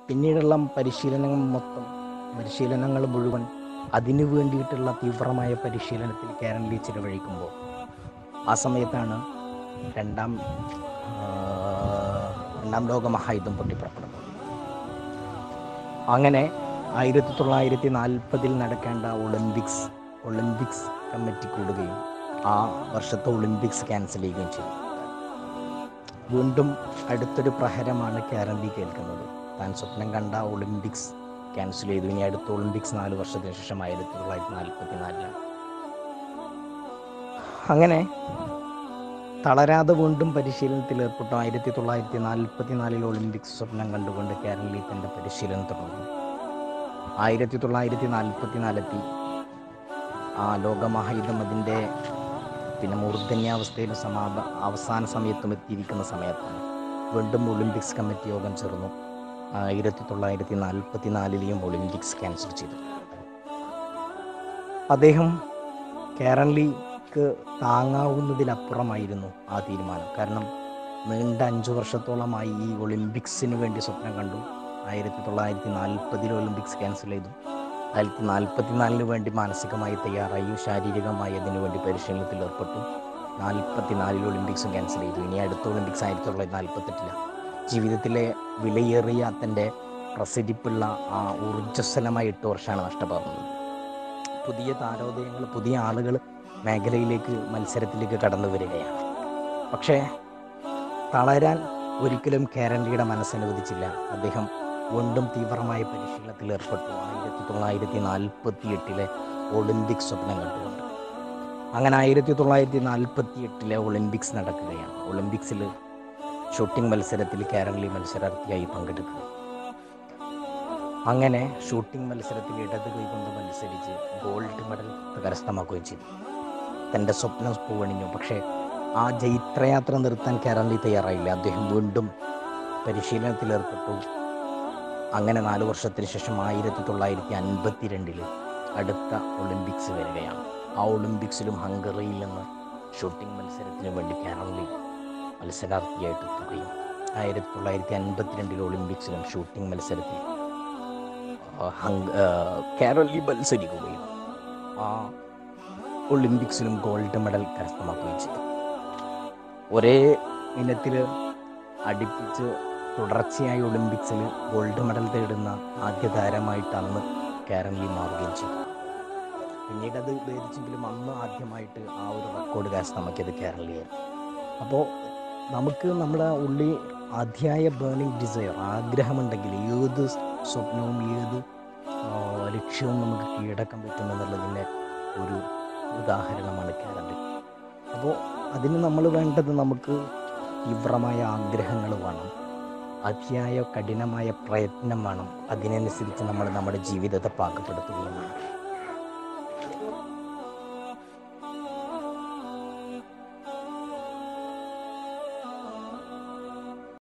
പിന്നീടുള്ള പരിശീലനങ്ങൾ മൊത്തം പരിശീലനങ്ങൾ മുഴുവൻ അതിനു വേണ്ടിയിട്ടുള്ള തീവ്രമായ പരിശീലനത്തിൽ കേരളീയ ചിലവഴിക്കുമ്പോൾ ആ സമയത്താണ് രണ്ടാം ആ, രണ്ടാം ലോക മഹായുദ്ധം പൊട്ടിപ്പുറപ്പെടുന്നത് അങ്ങനെ ആയിരത്തി തൊള്ളായിരത്തി നാൽപ്പതിൽ നടക്കേണ്ട ഒളിമ്പിക്സ് ഒളിമ്പിക്സ് കമ്മിറ്റി കൂടുകയും ആ വർഷത്തെ ഒളിമ്പിക്സ് ക്യാൻസൽ ചെയ്യുകയും ചെയ്തു വീണ്ടും അടുത്തൊരു പ്രഹരമാണ് കേരളി കേൾക്കുന്നത് താൻ സ്വപ്നം കണ്ട ഒളിമ്പിക്സ് ക്യാൻസൽ ചെയ്തു ഇനി അടുത്ത ഒളിമ്പിക്സ് നാല് വർഷത്തിന് ശേഷം ആയിരത്തി തൊള്ളായിരത്തി നാൽപ്പത്തി നാലിലാണ് അങ്ങനെ തളരാതെ വീണ്ടും പരിശീലനത്തിൽ ഏർപ്പെട്ടു ആയിരത്തി തൊള്ളായിരത്തി നാൽപ്പത്തി നാലിൽ ഒളിമ്പിക്സ് സ്വപ്നം കണ്ടുകൊണ്ട് കേരളീ തൻ്റെ പരിശീലനം തുടർന്നു ആയിരത്തി തൊള്ളായിരത്തി നാൽപ്പത്തി നാലെത്തി ആ ലോകമഹായുദ്ധം അതിൻ്റെ പിന്നെ മൂർധന്യാവസ്ഥയിൽ സമാപ അവസാന സമയത്തും എത്തിയിരിക്കുന്ന സമയത്താണ് വീണ്ടും ഒളിമ്പിക്സ് കമ്മിറ്റി യോഗം ചേർന്നു ആയിരത്തി തൊള്ളായിരത്തി നാൽപ്പത്തി നാലിലെയും ഒളിമ്പിക്സ് ക്യാൻസൽ ചെയ്തു അദ്ദേഹം കേരളീക്ക് താങ്ങാവുന്നതിലപ്പുറമായിരുന്നു ആ തീരുമാനം കാരണം നീണ്ട അഞ്ചു വർഷത്തോളമായി ഈ ഒളിമ്പിക്സിന് വേണ്ടി സ്വപ്നം കണ്ടു ആയിരത്തി തൊള്ളായിരത്തി നാൽപ്പതിൽ ഒളിമ്പിക്സ് ക്യാൻസൽ ചെയ്തു ആയിരത്തി നാൽപ്പത്തിനാലിന് വേണ്ടി മാനസികമായി തയ്യാറായി ശാരീരികമായി അതിനു വേണ്ടി പരിശീലനത്തിൽ ഏർപ്പെട്ടു നാൽപ്പത്തിനാലിൽ ഒളിമ്പിക്സും ക്യാൻസൽ ചെയ്തു ഇനി അടുത്ത ഒളിമ്പിക്സ് ആയിരത്തി തൊള്ളായിരത്തി നാൽപ്പത്തെട്ടിലാണ് ജീവിതത്തിലെ വിലയേറിയ തൻ്റെ പ്രസിദ്ധിപ്പുള്ള ആ ഊർജ്ജസ്വലമായ എട്ട് വർഷമാണ് നഷ്ടപ്പെടുന്നത് പുതിയ താരോദയങ്ങൾ പുതിയ ആളുകൾ മേഖലയിലേക്ക് മത്സരത്തിലേക്ക് കടന്നു വരികയാണ് പക്ഷേ തളരാൻ ഒരിക്കലും കേരളീയുടെ മനസ്സനുവദിച്ചില്ല അദ്ദേഹം വീണ്ടും തീവ്രമായ പരിശീലനത്തിൽ ഏർപ്പെട്ടു ആയിരത്തി തൊള്ളായിരത്തി നാൽപ്പത്തി എട്ടിലെ ഒളിമ്പിക് സ്വപ്നം കണ്ടുകൊണ്ട് അങ്ങനെ ആയിരത്തി തൊള്ളായിരത്തി നാൽപ്പത്തി എട്ടിലെ ഒളിമ്പിക്സ് നടക്കുകയാണ് ഒളിമ്പിക്സിൽ ഷൂട്ടിംഗ് മത്സരത്തിൽ കേരളീയ മത്സരാർത്ഥിയായി പങ്കെടുക്കുക അങ്ങനെ ഷൂട്ടിംഗ് മത്സരത്തിൽ ഇടത് കൈകൊണ്ട് മത്സരിച്ച് ഗോൾഡ് മെഡൽ കരസ്ഥമാക്കുകയും ചെയ്തു തൻ്റെ സ്വപ്നം പൂവണിഞ്ഞു പക്ഷേ ആ ജൈത്രയാത്ര നിർത്താൻ കേരളീയ തയ്യാറായില്ല അദ്ദേഹം വീണ്ടും പരിശീലനത്തിൽ ഏർപ്പെട്ടു അങ്ങനെ നാല് വർഷത്തിന് ശേഷം ആയിരത്തി തൊള്ളായിരത്തി അൻപത്തി രണ്ടിൽ അടുത്ത ഒളിമ്പിക്സ് വരികയാണ് ആ ഒളിമ്പിക്സിലും ഹംഗറിയിൽ നിന്ന് ഷൂട്ടിംഗ് മത്സരത്തിന് വേണ്ടി കേരളീയ മത്സരാർത്ഥിയായിട്ട് എത്തുകയും ആയിരത്തി തൊള്ളായിരത്തി അൻപത്തിരണ്ടിൽ ഒളിമ്പിക്സിലും ഷൂട്ടിംഗ് മത്സരത്തിൽ ആ, ഹംഗ ആ, കേരളീയ മത്സരിക്കുകയും ആ ഒളിമ്പിക്സിലും ഗോൾഡ് മെഡൽ കരസ്ഥമാക്കുകയും ചെയ്തു ഒരേ ഇനത്തിൽ അടുപ്പിച്ച് തുടർച്ചയായി ഒളിമ്പിക്സിൽ ഗോൾഡ് മെഡൽ തേടുന്ന ആദ്യ താരമായിട്ട് അന്ന് കേരളീയ മാറുകയും ചെയ്തു പിന്നീട് അത് ഭേദിച്ചെങ്കിലും അന്ന് ആദ്യമായിട്ട് ആ ഒരു റെക്കോർഡ് കരസ്ഥമാക്കിയത് കേരളീയായിരുന്നു അപ്പോൾ നമുക്ക് നമ്മുടെ ഉള്ളിൽ അതിയായ ബേണിംഗ് ഡിസയർ ആഗ്രഹമുണ്ടെങ്കിൽ ഏത് സ്വപ്നവും ഏത് ആ, ലക്ഷ്യവും നമുക്ക് കീഴടക്കാൻ പറ്റുമെന്നുള്ളതിൻ്റെ ഒരു ഉദാഹരണമാണ് കേരള അപ്പോൾ അതിന് നമ്മൾ വേണ്ടത് നമുക്ക് തീവ്രമായ ആഗ്രഹങ്ങൾ വേണം അതിയായ കഠിനമായ പ്രയത്നം വേണം അതിനനുസരിച്ച് നമ്മൾ നമ്മുടെ ജീവിതത്തെ പാകപ്പെടുത്തുകയും വേണം